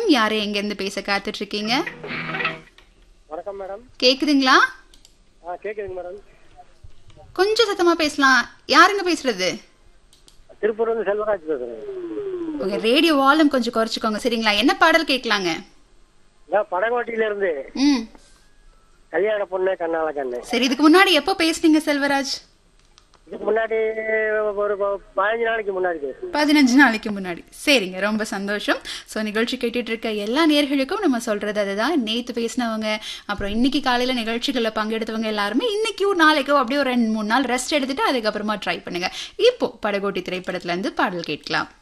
யாரை எங்க இருந்து பேச காத்துட்டு இருக்கீங்க வணக்கம் மேடம் கேக்குதுங்களா ஆ கேக்குதுங்க மேடம் கொஞ்சம் சத்தமா பேசலாம் யாருங்க பேசுறது திருப்பூர் வந்து செல்வராஜ் பேசுறேன் உங்க ரேடியோ வால்யூம் கொஞ்சம் குறைச்சிக்கோங்க சரிங்களா என்ன பாடல் கேட்கலாங்க நான் படகோட்டியில இருந்து ம் கல்யாண பொண்ணு கண்ணால கண்ணு சரி இதுக்கு முன்னாடி எப்போ பேசுனீங்க செல்வராஜ் இதுக்கு முன்னாடி ஒரு ப- பதினஞ்சு நாளைக்கு முன்னாடி பேசுறேன் பதினஞ்சு நாளைக்கு முன்னாடி சரிங்க ரொம்ப சந்தோஷம் ஸோ நிகழ்ச்சி கேட்டுட்டு இருக்க எல்லா நேர்களுக்கும் நம்ம சொல்றது அதுதான் நேற்று பேசினவங்க அப்புறம் இன்னைக்கு காலையில நிகழ்ச்சிகளில் பங்கெடுத்தவங்க எல்லாருமே இன்னைக்கோ நாளைக்கோ அப்படியே ஒரு ரெண்டு மூணு நாள் ரெஸ்ட் எடுத்துட்டு அதுக்கப்புறமா ட்ரை பண்ணுங்க இப்போ படகோட்டி திரைப்படத்துல இருந்து பாடல் கேட்கலாம்